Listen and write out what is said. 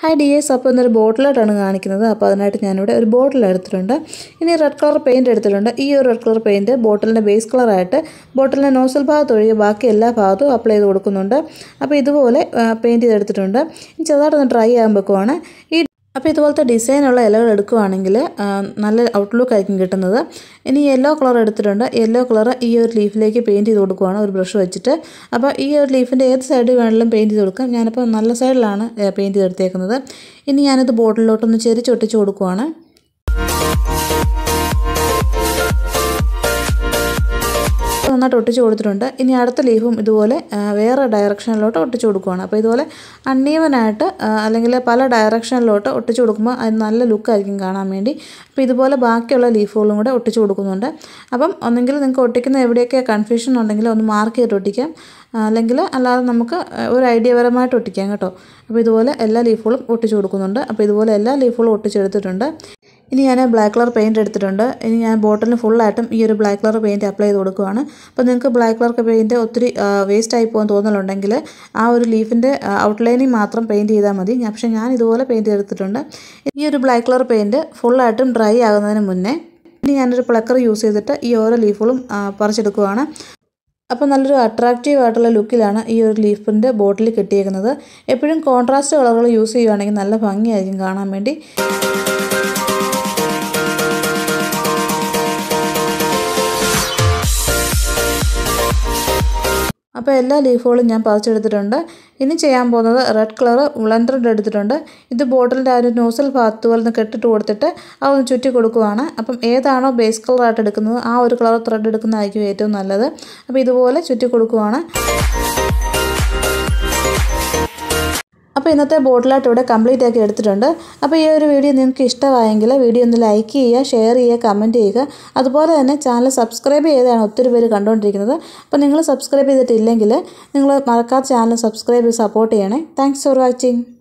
hi dears അപ്പോൾ ഇന്നൊരു ബോട്ടിലായിട്ടാണ് കാണിക്കുന്നത് അപ്പോൾ അതിനായിട്ട് ഞാനിവിടെ ഒരു ബോട്ടിൽ എടുത്തിട്ടുണ്ട് ഇനി റെഡ് കളർ പെയിൻറ് എടുത്തിട്ടുണ്ട് ഈ ഒരു റെഡ് കളർ പെയിൻറ് ബോട്ടിലിൻ്റെ ബേസ് കളറായിട്ട് ബോട്ടിലിൻ്റെ നോസൽ ഭാഗത്ത് ഒഴികെ ബാക്കി എല്ലാ ഭാഗത്തും അപ്ലൈ ചെയ്ത് കൊടുക്കുന്നുണ്ട് അപ്പോൾ ഇതുപോലെ പെയിൻറ് ചെയ്തെടുത്തിട്ടുണ്ട് ഇനി ചെറുതായിട്ടൊന്ന് ഡ്രൈ ആകാൻ വെക്കുവാണ് ഈ അപ്പോൾ ഇതുപോലത്തെ ഡിസൈനുള്ള ഇലകൾ എടുക്കുവാണെങ്കിൽ ആ, നല്ല ഔട്ട്ലുക്ക് ആയിരിക്കും കിട്ടുന്നത് ഇനി യെല്ലോ കളർ എടുത്തിട്ടുണ്ട് യെല്ലോ കളർ ഈ ഒരു ലീഫിലേക്ക് പെയിൻറ് ചെയ്ത് കൊടുക്കുവാണ് ഒരു ബ്രഷ് വെച്ചിട്ട് അപ്പോൾ ഈ ഒരു ലീഫിൻ്റെ ഏത് സൈഡിൽ വേണമെങ്കിലും പെയിൻറ് ചെയ്ത് കൊടുക്കാം ഞാനിപ്പോൾ നല്ല സൈഡിലാണ് പെയിൻറ് ചെയ്തെടുത്തേക്കുന്നത് ഇനി ഞാനിത് ബോട്ടിലോട്ടൊന്ന് ചെരിച്ചൊട്ടിച്ച് കൊടുക്കുവാണ് നന്നായിട്ട് ഒട്ടിച്ച് കൊടുത്തിട്ടുണ്ട് ഇനി അടുത്ത ലീഫും ഇതുപോലെ ആ, വേറെ ഡയറക്ഷനിലോട്ട് ഒട്ടിച്ച് കൊടുക്കുകയാണ് അപ്പോൾ ഇതുപോലെ അൺഈവനായിട്ട് അല്ലെങ്കിൽ പല ഡയറക്ഷനിലോട്ട് ഒട്ടിച്ച് കൊടുക്കുമ്പോൾ അത് നല്ല ലുക്കായിരിക്കും കാണാൻ വേണ്ടി അപ്പോൾ ഇതുപോലെ ബാക്കിയുള്ള ലീഫുകളും കൂടെ ഒട്ടിച്ച് കൊടുക്കുന്നുണ്ട് അപ്പം ഒന്നെങ്കിൽ നിങ്ങൾക്ക് ഒട്ടിക്കുന്ന എവിടെയൊക്കെ കൺഫ്യൂഷൻ ഉണ്ടെങ്കിൽ ഒന്ന് മാർക്ക് ചെയ്തിട്ട് ഒട്ടിക്കാം ആ, അല്ലെങ്കിൽ അല്ലാതെ നമുക്ക് ഒരു ഐഡിയ പരമായിട്ട് ഒട്ടിക്കാം കേട്ടോ അപ്പോൾ ഇതുപോലെ എല്ലാ ലീഫുകളും ഒട്ടിച്ച് കൊടുക്കുന്നുണ്ട് അപ്പോൾ ഇതുപോലെ എല്ലാ ലീഫുകളും ഒട്ടിച്ചെടുത്തിട്ടുണ്ട് ഇനി ഞാൻ ബ്ലാക്ക് കളർ പെയിൻറ് എടുത്തിട്ടുണ്ട് ഇനി ഞാൻ ബോട്ടിലിന് ഫുള്ളായിട്ടും ഈ ഒരു ബ്ലാക്ക് കളർ പെയിൻറ് അപ്ലൈ ചെയ്ത് കൊടുക്കുകയാണ് അപ്പോൾ നിങ്ങൾക്ക് ബ്ലാക്ക് കളർ പെയിൻറ് ഒത്തിരി വേസ്റ്റ് ആയി പോകാൻ തോന്നലുണ്ടെങ്കിൽ ആ ഒരു ലീഫിൻ്റെ ഔട്ട്ലൈനിങ് മാത്രം പെയിൻറ് ചെയ്താൽ മതി ഞാൻ- പക്ഷേ ഞാൻ ഇതുപോലെ പെയിൻറ് എടുത്തിട്ടുണ്ട് ഈ ഒരു ബ്ലാക്ക് കളർ പെയിൻറ് ഫുള്ളായിട്ടും ഡ്രൈ ആകുന്നതിന് മുന്നേ ഇനി ഞാനൊരു പ്ലക്കർ യൂസ് ചെയ്തിട്ട് ഈ ഓരോ ലീഫുകളും ആ, പറിച്ചെടുക്കുകയാണ് അപ്പോൾ നല്ലൊരു അട്രാക്റ്റീവ് ആയിട്ടുള്ള ലുക്കിലാണ് ഈ ഒരു ലീഫിൻ്റെ ബോട്ടിൽ കെട്ടിയേക്കുന്നത് എപ്പോഴും കോൺട്രാസ്റ്റ് കളറുകൾ യൂസ് ചെയ്യുകയാണെങ്കിൽ നല്ല ഭംഗിയായിരിക്കും കാണാൻ വേണ്ടി അപ്പോൾ എല്ലാ ലീഫുകളും ഞാൻ പറിച്ചെടുത്തിട്ടുണ്ട് ഇനി ചെയ്യാൻ പോകുന്നത് റെഡ് കളർ ഉളൻ ത്രെഡ് എടുത്തിട്ടുണ്ട് ഇത് ബോട്ടിലിൻ്റെ ആ ഒരു നോസൽ ഭാഗത്ത് പോലെ ഒന്ന് കെട്ടിട്ട് കൊടുത്തിട്ട് അതൊന്ന് ചുറ്റി കൊടുക്കുവാണ് അപ്പം ഏതാണോ ബേസ് കളറായിട്ട് എടുക്കുന്നത് ആ ഒരു കളർ ത്രെഡ് എടുക്കുന്നതായിരിക്കും ഏറ്റവും നല്ലത് അപ്പോൾ ഇതുപോലെ ചുറ്റി കൊടുക്കുവാണ് അപ്പോൾ ഇന്നത്തെ ബോട്ടിലായിട്ട് ഇവിടെ കംപ്ലീറ്റ് ആക്കി എടുത്തിട്ടുണ്ട് അപ്പോൾ ഈ ഒരു വീഡിയോ നിങ്ങൾക്ക് ഇഷ്ടമായെങ്കിൽ വീഡിയോ ഒന്ന് ലൈക്ക് ചെയ്യുക ഷെയർ ചെയ്യുക കമൻറ്റ് ചെയ്യുക അതുപോലെ തന്നെ ചാനൽ സബ്സ്ക്രൈബ് ചെയ്താണ് ഒത്തിരി പേര് കണ്ടുകൊണ്ടിരിക്കുന്നത് അപ്പോൾ നിങ്ങൾ സബ്സ്ക്രൈബ് ചെയ്തിട്ടില്ലെങ്കിൽ നിങ്ങൾ മറക്കാത്ത ചാനൽ സബ്സ്ക്രൈബ് ചെയ്ത് സപ്പോർട്ട് ചെയ്യണേ താങ്ക്സ് ഫോർ വാച്ചിങ്